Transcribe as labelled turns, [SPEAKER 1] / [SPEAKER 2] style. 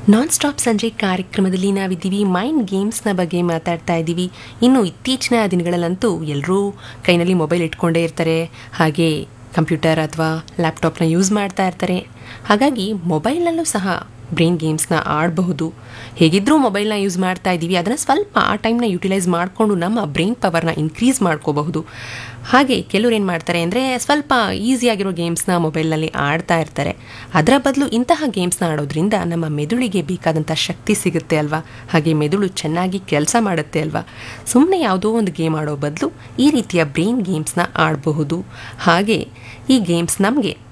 [SPEAKER 1] non stop ಸಂಜೆ ಕಾರ್ಯಕ್ರಮದಲ್ಲಿ ನಾವಿದ್ದೀವಿ ಮೈಂಡ್ ಗೇಮ್ಸ್ನ ಬಗ್ಗೆ ಮಾತಾಡ್ತಾ ಇದ್ದೀವಿ ಇನ್ನು ಇತ್ತೀಚಿನ ದಿನಗಳಲ್ಲಂತೂ ಎಲ್ಲರೂ ಕೈನಲ್ಲಿ ಮೊಬೈಲ್ ಇಟ್ಕೊಂಡೇ ಇರ್ತಾರೆ ಹಾಗೆ ಕಂಪ್ಯೂಟರ್ ಅಥವಾ ಲ್ಯಾಪ್ಟಾಪ್ನ ಯೂಸ್ ಮಾಡ್ತಾ ಇರ್ತಾರೆ ಹಾಗಾಗಿ ಮೊಬೈಲ್ನಲ್ಲೂ ಸಹ ಬ್ರೈನ್ ಗೇಮ್ಸ್ನ ಆಡಬಹುದು ಹೇಗಿದ್ರೂ ಮೊಬೈಲ್ನ ಯೂಸ್ ಮಾಡ್ತಾ ಇದ್ದೀವಿ ಅದನ್ನು ಸ್ವಲ್ಪ ಆ ಟೈಮ್ನ ಯುಟಿಲೈಸ್ ಮಾಡಿಕೊಂಡು ನಮ್ಮ ಬ್ರೈನ್ ಪವರ್ನ ಇನ್ಕ್ರೀಸ್ ಮಾಡ್ಕೋಬಹುದು ಹಾಗೆ ಕೆಲವ್ರು ಏನು ಮಾಡ್ತಾರೆ ಅಂದರೆ ಸ್ವಲ್ಪ ಈಸಿಯಾಗಿರೋ ಗೇಮ್ಸ್ನ ಮೊಬೈಲ್ನಲ್ಲಿ ಆಡ್ತಾ ಇರ್ತಾರೆ ಅದರ ಬದಲು ಇಂತಹ ಗೇಮ್ಸ್ನ ಆಡೋದ್ರಿಂದ ನಮ್ಮ ಮೆದುಳಿಗೆ ಬೇಕಾದಂಥ ಶಕ್ತಿ ಸಿಗುತ್ತೆ ಅಲ್ವಾ ಹಾಗೆ ಮೆದುಳು ಚೆನ್ನಾಗಿ ಕೆಲಸ ಮಾಡುತ್ತೆ ಅಲ್ವಾ ಸುಮ್ಮನೆ ಯಾವುದೋ ಒಂದು ಗೇಮ್ ಆಡೋ ಬದಲು ಈ ರೀತಿಯ ಬ್ರೈನ್ ಗೇಮ್ಸ್ನ ಆಡಬಹುದು ಹಾಗೆ ಈ ಗೇಮ್ಸ್ ನಮಗೆ